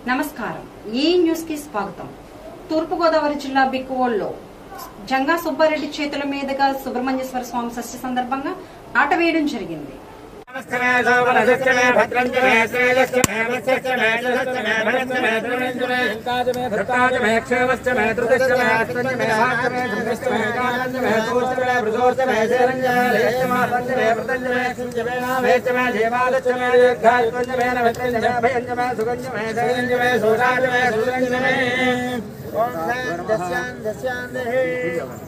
నమస్కారం ఈ న్యూస్ కి స్వాగతం తూర్పుగోదావరి జిల్లా బిక్కువోల్లో జంగా సుబ్బారెడ్డి చేతుల మీదుగా సుబ్రహ్మణ్యేశ్వర స్వామి షష్ఠి సందర్భంగా ఆట వేయడం జరిగింది నమస్తమే సోమనసస్తమే భద్రంజమే శ్రేయస్యమే వత్స్యమే జలస్యమే భరస్యమే ధృణంజమే ధృతాజమే క్షేమస్యమే ధృతస్యమే అష్టంజమే భాగ్యమే ధృతస్యమే కాలంజమే సూర్చమే వృధోర్చమే శేరంజమే లేయస్యమే పంచమే వృతంజమే సింజమే నామేశ్యమే దేవాదస్యమే దీర్ఘాయుత్వంజమే నవత్రంజమే భయంజమే సుగంజమే శైలంజమే సూరాజమే సూరంజమే ఓం దస్యాన్ దస్యాన్ దేహి